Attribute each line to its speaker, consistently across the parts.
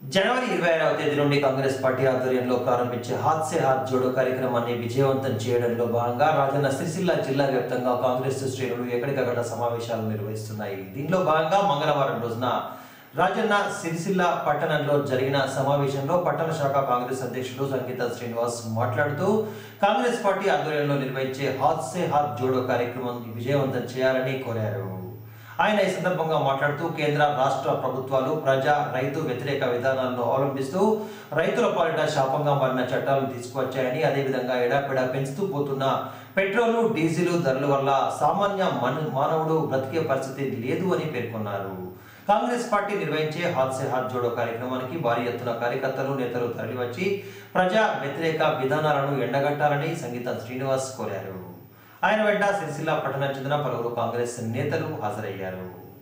Speaker 1: జనవరి ఇరవై ఆరవ తేదీ నుండి కాంగ్రెస్ పార్టీ ఆధ్వర్యంలో ప్రారంభించే హాత్ సే హాత్ జోడో కార్యక్రమాన్ని విజయవంతం చేయడంలో భాగంగా రాజన్న సిరిసిల్ల జిల్లా వ్యాప్తంగా కాంగ్రెస్ శ్రేణులు ఎక్కడికక్కడ సమావేశాలు నిర్వహిస్తున్నాయి దీనిలో భాగంగా మంగళవారం రోజున రాజన్న సిరిసిల్ల పట్టణంలో జరిగిన సమావేశంలో పట్టణ శాఖ కాంగ్రెస్ అధ్యక్షుడు సంగీత శ్రీనివాస్ మాట్లాడుతూ కాంగ్రెస్ పార్టీ ఆధ్వర్యంలో నిర్వహించే హాత్ సే హాత్ జోడో కార్యక్రమం విజయవంతం చేయాలని కోరారు ఆయన ఈ సందర్భంగా మాట్లాడుతూ కేంద్ర రాష్ట్ర ప్రభుత్వాలు ప్రజా రైతు వ్యతిరేక విధానాలను అవలంబిస్తూ రైతుల పాలిట శాపంగా మారిన చట్టాలను తీసుకువచ్చాయని అదేవిధంగా ఎడాపెడా పెంచుతూ పోతున్న పెట్రోలు డీజిల్ ధరల వల్ల సామాన్య మను మానవుడు బ్రతికే పరిస్థితి లేదు అని పేర్కొన్నారు కాంగ్రెస్ పార్టీ నిర్వహించే హాత్ సే హాత్ జోడో కార్యక్రమానికి భారీ ఎత్తున కార్యకర్తలు నేతలు తరలివచ్చి ప్రజా వ్యతిరేక విధానాలను ఎండగట్టాలని సంగీత శ్రీనివాస్ కోరారు ఆయన వెంట సిరిసిల్ల పట్టణ చెందిన పలువురు కాంగ్రెస్ నేతలు హాజరయ్యారు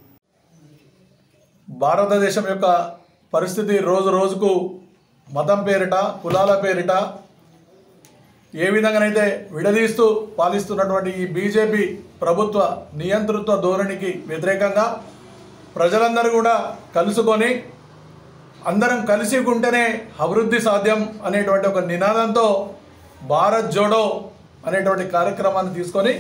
Speaker 2: భారతదేశం యొక్క పరిస్థితి రోజు రోజుకు మతం పేరిట కులాల పేరిట ఏ విధంగానైతే విడదీస్తూ పాలిస్తున్నటువంటి ఈ బీజేపీ ప్రభుత్వ నియంతృత్వ ధోరణికి వ్యతిరేకంగా ప్రజలందరూ కూడా కలుసుకొని అందరం కలిసి ఉంటేనే అభివృద్ధి సాధ్యం అనేటువంటి ఒక నినాదంతో భారత్ జోడో అనేటువంటి కార్యక్రమాన్ని తీసుకొని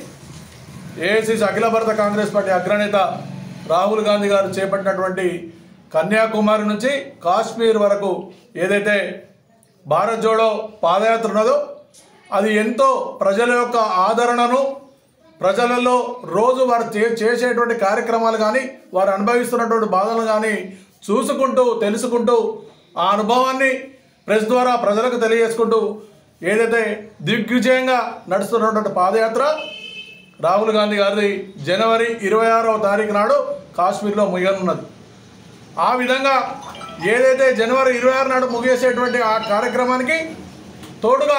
Speaker 2: ఏఐసిసి అఖిల భారత కాంగ్రెస్ పార్టీ అగ్రనేత రాహుల్ గాంధీ గారు చేపట్టినటువంటి కన్యాకుమారి నుంచి కాశ్మీర్ వరకు ఏదైతే భారత్ జోడో పాదయాత్ర ఉన్నదో అది ఎంతో ప్రజల యొక్క ఆదరణను ప్రజలలో రోజు వారు చే చేసేటువంటి కార్యక్రమాలు కానీ వారు అనుభవిస్తున్నటువంటి బాధలు కానీ చూసుకుంటూ తెలుసుకుంటూ ఆ అనుభవాన్ని ప్రెస్ ద్వారా ప్రజలకు తెలియజేసుకుంటూ ఏదైతే దిగ్విజయంగా నడుస్తున్నటువంటి పాదయాత్ర రాహుల్ గాంధీ గారిది జనవరి ఇరవై ఆరవ తారీఖు నాడు కాశ్మీర్లో ముగియనున్నది ఆ విధంగా ఏదైతే జనవరి ఇరవై ఆరు నాడు ముగిసేటువంటి ఆ కార్యక్రమానికి తోడుగా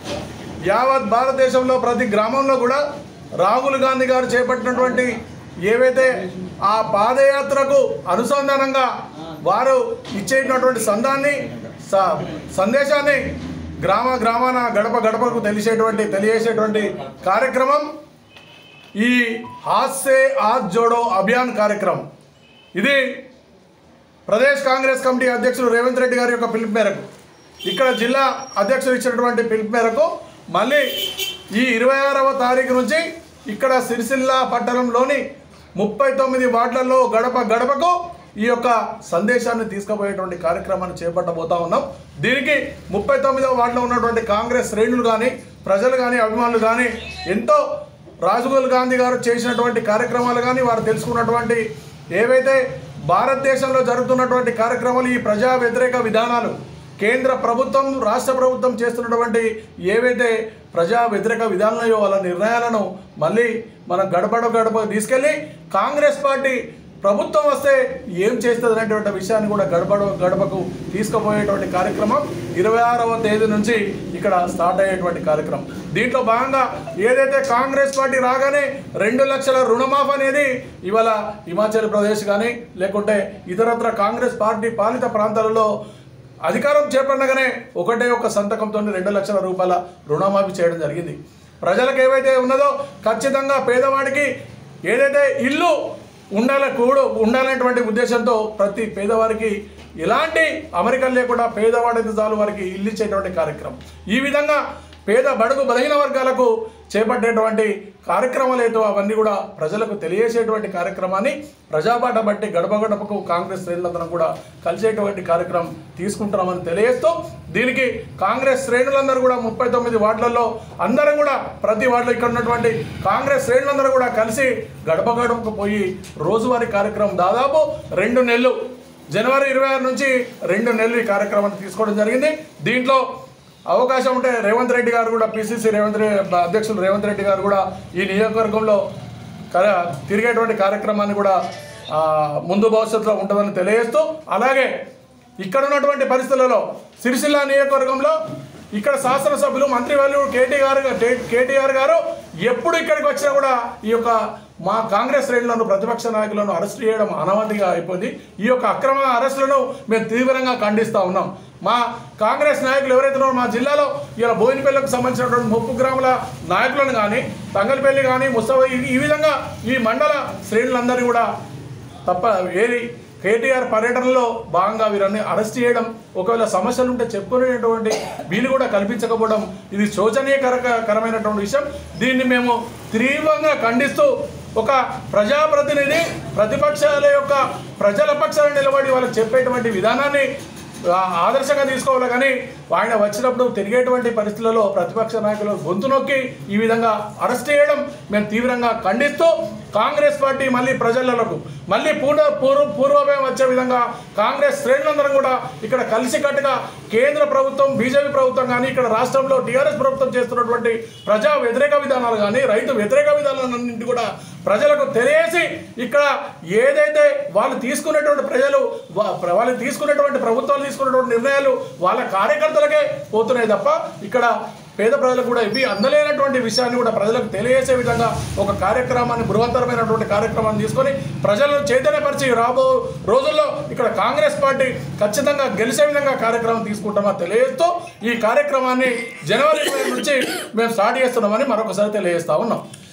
Speaker 2: యావత్ భారతదేశంలో ప్రతి గ్రామంలో కూడా రాహుల్ గాంధీ గారు చేపట్టినటువంటి ఏవైతే ఆ పాదయాత్రకు అనుసంధానంగా వారు ఇచ్చేటటువంటి సందాన్ని స- సందేశాన్ని గ్రామ గ్రామాన గడప గడపకు తెలిసేటువంటి తెలియజేసేటువంటి కార్యక్రమం ఈ హాస్సే ఆజ్ జోడో అభియాన్ కార్యక్రమం ఇది ప్రదేశ్ కాంగ్రెస్ కమిటీ అధ్యక్షుడు రేవంత్ రెడ్డి గారి యొక్క పిలుపు మేరకు ఇక్కడ జిల్లా అధ్యక్షుడు ఇచ్చినటువంటి పిలుపు మేరకు మళ్ళీ ఈ ఇరవై ఆరవ తారీఖు నుంచి ఇక్కడ సిరిసిల్ల పట్టణంలోని ముప్పై తొమ్మిది వార్డులలో గడప గడపకు ఈ యొక్క సందేశాన్ని తీసుకుపోయేటువంటి కార్యక్రమాన్ని చేపట్టబోతా ఉన్నాం దీనికి ముప్పై తొమ్మిదవ వార్డులో ఉన్నటువంటి కాంగ్రెస్ శ్రేణులు కానీ ప్రజలు కానీ అభిమానులు కానీ ఎంతో రాజగోల్ గాంధీ గారు చేసినటువంటి కార్యక్రమాలు కానీ వారు తెలుసుకున్నటువంటి ఏవైతే భారతదేశంలో జరుగుతున్నటువంటి కార్యక్రమాలు ఈ ప్రజా వ్యతిరేక విధానాలు కేంద్ర ప్రభుత్వం రాష్ట్ర ప్రభుత్వం చేస్తున్నటువంటి ఏవైతే ప్రజా వ్యతిరేక విధానాలు వాళ్ళ నిర్ణయాలను మళ్ళీ మనం గడపడ గడప తీసుకెళ్ళి కాంగ్రెస్ పార్టీ ప్రభుత్వం వస్తే ఏం చేస్తుంది అనేటువంటి విషయాన్ని కూడా గడపడ గడపకు తీసుకుపోయేటువంటి కార్యక్రమం ఇరవై ఆరవ తేదీ నుంచి ఇక్కడ స్టార్ట్ అయ్యేటువంటి కార్యక్రమం దీంట్లో భాగంగా ఏదైతే కాంగ్రెస్ పార్టీ రాగానే రెండు లక్షల రుణమాఫ్ అనేది ఇవాళ హిమాచల్ ప్రదేశ్ కానీ లేకుంటే ఇతరత్ర కాంగ్రెస్ పార్టీ పాలిత ప్రాంతాలలో అధికారం చేపట్టగానే ఒకటే ఒక సంతకంతో రెండు లక్షల రూపాయల రుణమాఫీ చేయడం జరిగింది ప్రజలకు ఏవైతే ఉన్నదో ఖచ్చితంగా పేదవాడికి ఏదైతే ఇల్లు ఉండాల కూడు ఉండాలనేటువంటి ఉద్దేశంతో ప్రతి పేదవారికి ఎలాంటి అమెరికన్ లేకుండా పేదవాడికి చాలు వారికి ఇల్లు ఇచ్చేటువంటి కార్యక్రమం ఈ విధంగా పేద బడుగు బలహీన వర్గాలకు చేపట్టేటువంటి కార్యక్రమాలు ఏదో అవన్నీ కూడా ప్రజలకు తెలియజేసేటువంటి కార్యక్రమాన్ని ప్రజాబాట బట్టి గడప గడపకు కాంగ్రెస్ శ్రేణులందరం కూడా కలిసేటువంటి కార్యక్రమం తీసుకుంటున్నామని తెలియజేస్తూ దీనికి కాంగ్రెస్ శ్రేణులందరూ కూడా ముప్పై తొమ్మిది వార్డులలో అందరం కూడా ప్రతి వార్డులో ఇక్కడ ఉన్నటువంటి కాంగ్రెస్ శ్రేణులందరూ కూడా కలిసి గడప గడపకు పోయి రోజువారీ కార్యక్రమం దాదాపు రెండు నెలలు జనవరి ఇరవై ఆరు నుంచి రెండు నెలలు ఈ కార్యక్రమాన్ని తీసుకోవడం జరిగింది దీంట్లో అవకాశం ఉంటే రేవంత్ రెడ్డి గారు కూడా పిసిసి రేవంత్ రెడ్డి అధ్యక్షులు రేవంత్ రెడ్డి గారు కూడా ఈ నియోజకవర్గంలో క- తిరిగేటువంటి కార్యక్రమాన్ని కూడా ఆ, ముందు భవిష్యత్తులో ఉంటుందని తెలియజేస్తూ అలాగే ఇక్కడ ఉన్నటువంటి పరిస్థితులలో సిరిసిల్ల నియోజకవర్గంలో ఇక్కడ శాసనసభ్యులు మంత్రివర్యులు కేటీ గారు కేటీఆర్ గారు ఎప్పుడు ఇక్కడికి వచ్చినా కూడా ఈ యొక్క మా కాంగ్రెస్ శ్రేణులను ప్రతిపక్ష నాయకులను అరెస్ట్ చేయడం అనవధిగా అయిపోయింది ఈ యొక్క అక్రమ అరెస్టులను మేము తీవ్రంగా ఖండిస్తూ ఉన్నాం మా కాంగ్రెస్ నాయకులు ఎవరైతే ఉన్నారో మా జిల్లాలో ఇలా బోయినపల్లికి సంబంధించినటువంటి ముప్పు గ్రాముల నాయకులను కానీ తంగలపల్లి కానీ ముస్తవ ఈ- ఈ విధంగా ఈ మండల శ్రేణులందరినీ కూడా తప్ప ఏరి కేటీఆర్ పర్యటనలో భాగంగా వీరన్ని అరెస్ట్ చేయడం ఒకవేళ సమస్యలు ఉంటే చెప్పుకునేటువంటి వీలు కూడా కల్పించకపోవడం ఇది శోచనీయకరకరమైనటువంటి విషయం దీన్ని మేము తీవ్రంగా ఖండిస్తూ ఒక ప్రజాప్రతినిధి ప్రతిపక్షాల యొక్క ప్రజల పక్షాన నిలబడి వాళ్ళకి చెప్పేటువంటి విధానాన్ని ఆ, ఆదర్శంగా తీసుకోవాలి కానీ ఆయన వచ్చినప్పుడు తిరిగేటువంటి పరిస్థితులలో ప్రతిపక్ష నాయకులు గొంతు నొక్కి ఈ విధంగా అరెస్ట్ చేయడం మేము తీవ్రంగా ఖండిస్తూ కాంగ్రెస్ పార్టీ మళ్ళీ ప్రజలకు మళ్ళీ పూర్వ పూర్వ పూర్వభయం వచ్చే విధంగా కాంగ్రెస్ శ్రేణులందరం కూడా ఇక్కడ కలిసికట్టుగా కేంద్ర ప్రభుత్వం బీజేపీ ప్రభుత్వం కానీ ఇక్కడ రాష్ట్రంలో టీఆర్ఎస్ ప్రభుత్వం చేస్తున్నటువంటి ప్రజా వ్యతిరేక విధానాలు కానీ రైతు వ్యతిరేక విధానాలన్నింటి కూడా ప్రజలకు తెలియజేసి ఇక్కడ ఏదైతే వాళ్ళు తీసుకున్నటువంటి ప్రజలు వా- వాళ్ళు తీసుకున్నటువంటి ప్రభుత్వాలు తీసుకున్నటువంటి నిర్ణయాలు వాళ్ళ కార్యకర్తలకే పోతున్నాయి తప్ప ఇక్కడ పేద ప్రజలకు కూడా ఇవి అందలేనటువంటి విషయాన్ని కూడా ప్రజలకు తెలియజేసే విధంగా ఒక కార్యక్రమాన్ని బృహత్తరమైనటువంటి కార్యక్రమాన్ని తీసుకొని ప్రజలను చైతన్యపరిచి రాబో రోజుల్లో ఇక్కడ కాంగ్రెస్ పార్టీ ఖచ్చితంగా గెలిచే విధంగా కార్యక్రమం తీసుకుంటామని తెలియజేస్తూ ఈ కార్యక్రమాన్ని జనవరి ఇరవై నుంచి మేము స్టార్ట్ చేస్తున్నామని మరొకసారి తెలియజేస్తా ఉన్నాం